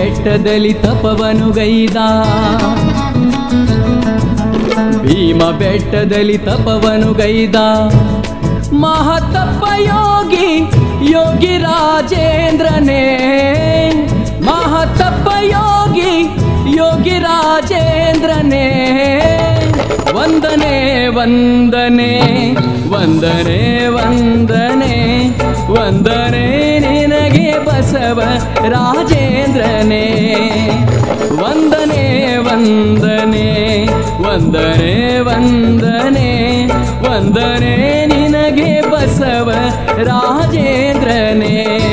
ಬೆಟ್ಟದಲ್ಲಿ ತಪವನು ಗೈದ ಭೀಮ ಬೆಟ್ಟದಲ್ಲಿ ತಪವನು ಗೈದ ಮಹತಪ್ಪ ಯೋಗಿ ಯೋಗಿ ರಾಜೇಂದ್ರನೇ ಮಹತಪ್ಪ ಯೋಗಿ ಯೋಗಿ ರಾಜೇಂದ್ರನೇ ವಂದನೆ ವಂದನೆ ವಂದನೆ ವಂದನೆ ವಂದನೆ ನಿನಗೆ ಬಸವ ರಾಜೇಂದ್ರನೇ ವಂದನೆ ವಂದನೆ ವಂದನೆ ವಂದನೆ ವಂದನೆ ನಿನಗೆ ಬಸವ ರಾಜೇಂದ್ರನೇ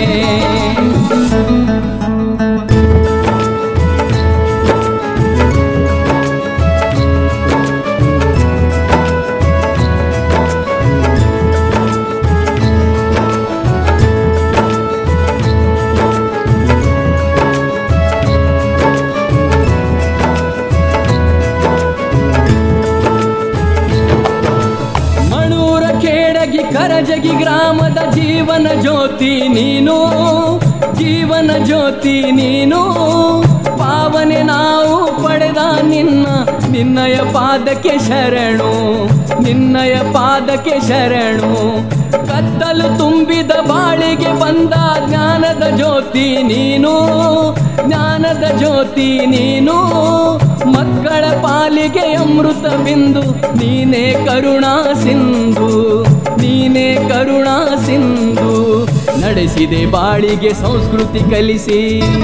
ಮಣೂರ ಕೇಡಗಿ ಕರಜಗಿ ಗ್ರಾಮದ ಜೀವನ ಜ್ಯೋತಿ ನೀನು ಜೀವನ ಜ್ಯೋತಿ ನೀನು ಪಾವನೆ ನಾವು ಪಡೆದ ನಿನ್ನ ನಿನ್ನಯ ಪಾದಕ್ಕೆ ಶರಣು ನಿನ್ನಯ ಪಾದಕ್ಕೆ ಶರಣು ಕತ್ತಲು ತುಂಬಿದ ಬಾಳಿಗೆ ಬಂದ ಜ್ಞಾನದ ಜ್ಯೋತಿ ನೀನು ಜ್ಞಾನದ ಜ್ಯೋತಿ ನೀನು ಮಕ್ಕಳ ಪಾಲಿಗೆ ಅಮೃತ ಬಿಂದು ನೀನೇ ಕರುಣಾ ಸಿಂಧು ನೀನೇ ಕರುಣಾ ಸಿಂಧು ನಡೆಸಿದೆ ಬಾಳಿಗೆ ಸಂಸ್ಕೃತಿ ಕಲಿಸಿ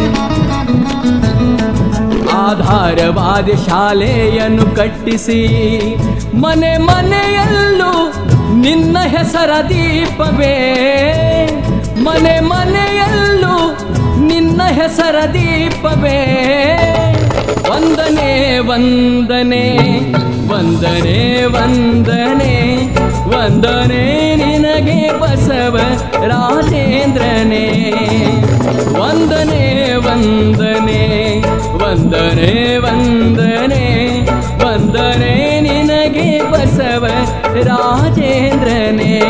ಆಧಾರವಾದ ಶಾಲೆಯನ್ನು ಕಟ್ಟಿಸಿ ಮನೆ ಮನೆಯಲ್ಲೂ ನಿನ್ನ ಹೆಸರ ದೀಪವೇ ಮನೆ ಮನೆಯಲ್ಲೂ ನಿನ್ನ ಹೆಸರ ದೀಪವೇ ವಂದನೆ ವಂದನೆ ವಂದನೆ ವಂದನೆ ವಂದನೆ ನಿನಗೆ ಬಸವ ರಾಜೇಂದ್ರನೇ ವಂದನೆ ವಂದನೆ ವಂದನೆ ವಂದನೆ ವಂದನೆ ನಿನಗೆ ಬಸವ ರಾಜೇಂದ್ರನೇ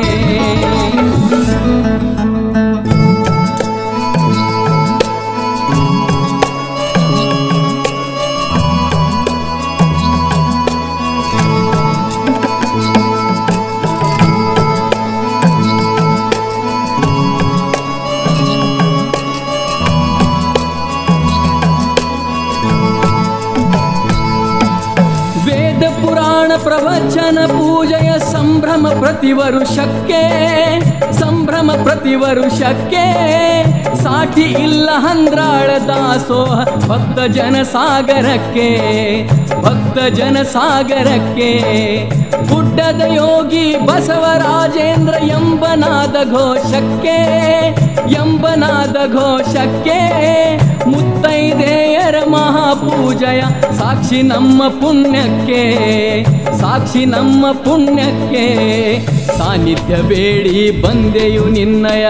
ವೇದ ಪುರಾಣ ಪ್ರವಚನ ಪೂಜೆಯ ಸಂಭ್ರಮ ಪ್ರತಿ ವರುಷಕ್ಕೆ ಸಂಭ್ರಮ ಪ್ರತಿ ವರುಷಕ್ಕೆ ಸಾಟಿ ಇಲ್ಲ ಹಂದ್ರಾಳ ದಾಸೋಹ ಭಕ್ತ ಜನ ಸಾಗರಕ್ಕೆ ಭಕ್ತ ಜನ ಸಾಗರಕ್ಕೆ ಗುಡ್ಡದ ಯೋಗಿ ಬಸವರಾಜೇಂದ್ರ ಎಂಬನಾದ ಘೋಷಕ್ಕೆ ಎಂಬನಾದ ಘೋಷಕ್ಕೆ ಮುತ್ತೈದೆಯರ ಮಹಾಪೂಜಯ ಸಾಕ್ಷಿ ನಮ್ಮ ಪುಣ್ಯಕ್ಕೆ ಸಾಕ್ಷಿ ನಮ್ಮ ಪುಣ್ಯಕ್ಕೆ ಸಾನ್ನಿಧ್ಯ ಬೇಡಿ ಬಂದೆಯು ನಿನ್ನಯ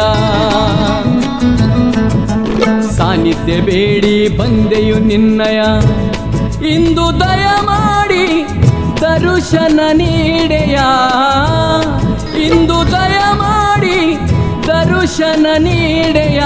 ಸಾನ್ನಿಧ್ಯ ಬೇಡಿ ಬಂದೆಯು ನಿನ್ನಯ ಇಂದು ದಯ ಮಾಡಿ ದರುಶನ ನೀಡೆಯ ಇಂದು ದಯ ಮಾಡಿ ದರುಶನ ನೀಡೆಯ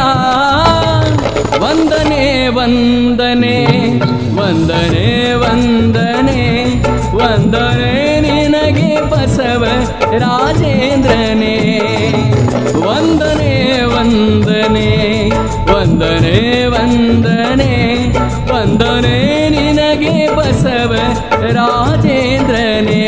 ವಂದನೆ ವಂದನೆ ವಂದನೆ ವಂದನೆ ವಂದನೆ ನಿನಗೆ ಬಸವ ರಾಜೇಂದ್ರನೇ ವಂದನೆ ವಂದನೆ ವಂದನೆ ವಂದನೆ ವಂದನೆ ನಿನಗೆ ಬಸವ ರಾಜೇಂದ್ರನೇ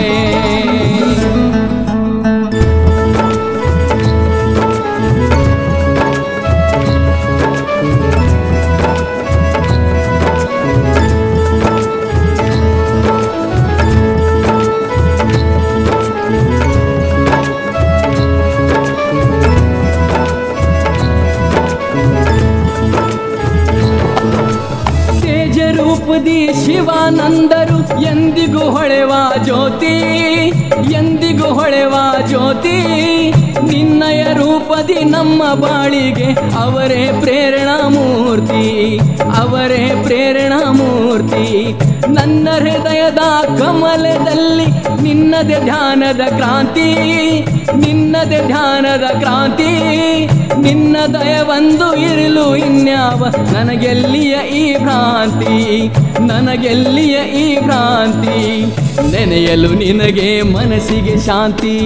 ತೇಜ ರೂಪದಿ ಶಿವಾನಂದರು ಎಂದಿಗೂ ಹೊಳೆವ ಜ್ಯೋತಿ ಎಂದಿಗೂ ಹೊಳೆವ ಜ್ಯೋತಿ ನಿನ್ನಯ ರೂಪದಿ ನಮ್ಮ ಬಾಳಿಗೆ ಅವರೇ ಪ್ರೇರಣಾ ಮೂರ್ತಿ ಅವರೇ ಪ್ರೇರಣಾ ಮೂರ್ತಿ ನನ್ನ ಹೃದಯದ ಕಮಲದಲ್ಲಿ ನಿನ್ನದೆ ಧ್ಯಾನದ ಕ್ರಾಂತಿ ನಿನ್ನದೆ ಧ್ಯಾನದ ಕ್ರಾಂತಿ ನಿನ್ನ ದಯವೊಂದು ಇರಲು ಇನ್ಯಾವ ನನಗೆಲ್ಲಿಯ ಈ ಭ್ರಾಂತಿ ನನಗೆಲ್ಲಿಯ ಈ ಭ್ರಾಂತಿ ನೆನೆಯಲು ನಿನಗೆ ಮನಸ್ಸಿಗೆ ಶಾಂತಿ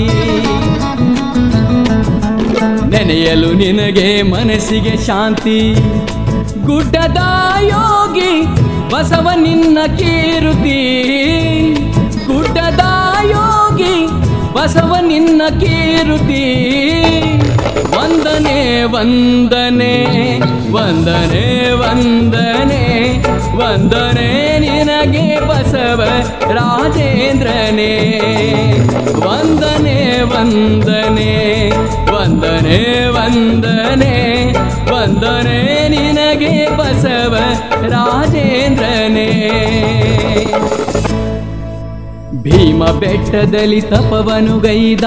ನೆನೆಯಲು ನಿನಗೆ ಮನಸ್ಸಿಗೆ ಶಾಂತಿ ಗುಡ್ಡದ ಯೋಗಿ ಬಸವ ನಿನ್ನ ಕೀರುತಿ ಗುಡ್ಡದ ಯೋಗಿ ಬಸವ ನಿನ್ನ ಕೀರುತಿ ವಂದನೆ ವಂದನೆ ವಂದನೆ ವಂದನೆ ವಂದನೆ ನಿನಗೆ ಬಸವ ರಾಜೇಂದ್ರನೇ ವಂದನೆ ವಂದನೆ ವಂದನೆ ವಂದನೆ ವಂದನೆ ನಿನಗೆ ಬಸವ ರಾಜೇಂದ್ರನೇ ಭೀಮ ಬೆಟ್ಟದಲ್ಲಿ ತಪವನು ಗೈದ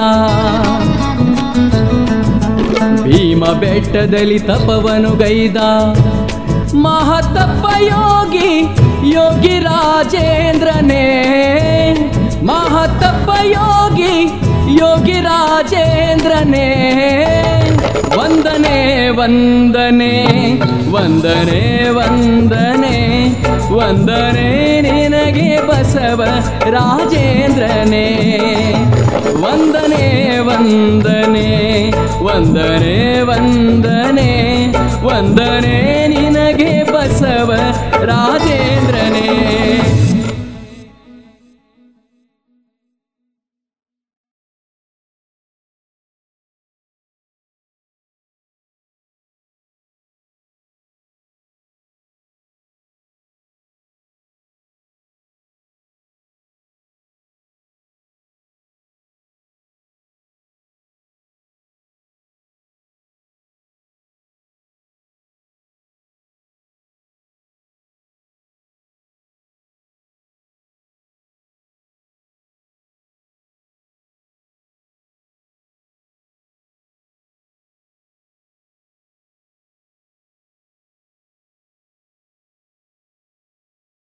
ಭೀಮ ಬೆಟ್ಟದಲ್ಲಿ ತಪವನು ಗೈದ ಮಹತಪ್ಪ ಯೋಗಿ ಯೋಗಿ ರಾಜೇಂದ್ರನೇ ಮಹತಪ್ಪ ಯೋಗಿ ಯೋಗಿ ರಾಜೇಂದ್ರನೇ ವಂದನೆ ವಂದನೆ ವಂದನೆ ವಂದನೆ ವಂದನೆ ನಿನಗೆ ಬಸವ ರಾಜೇಂದ್ರನೇ ವಂದನೆ ವಂದನೆ ವಂದನೆ ವಂದನೆ ವಂದನೆ ನಿನಗೆ ಬಸವ ರಾಜೇಂದ್ರನೇ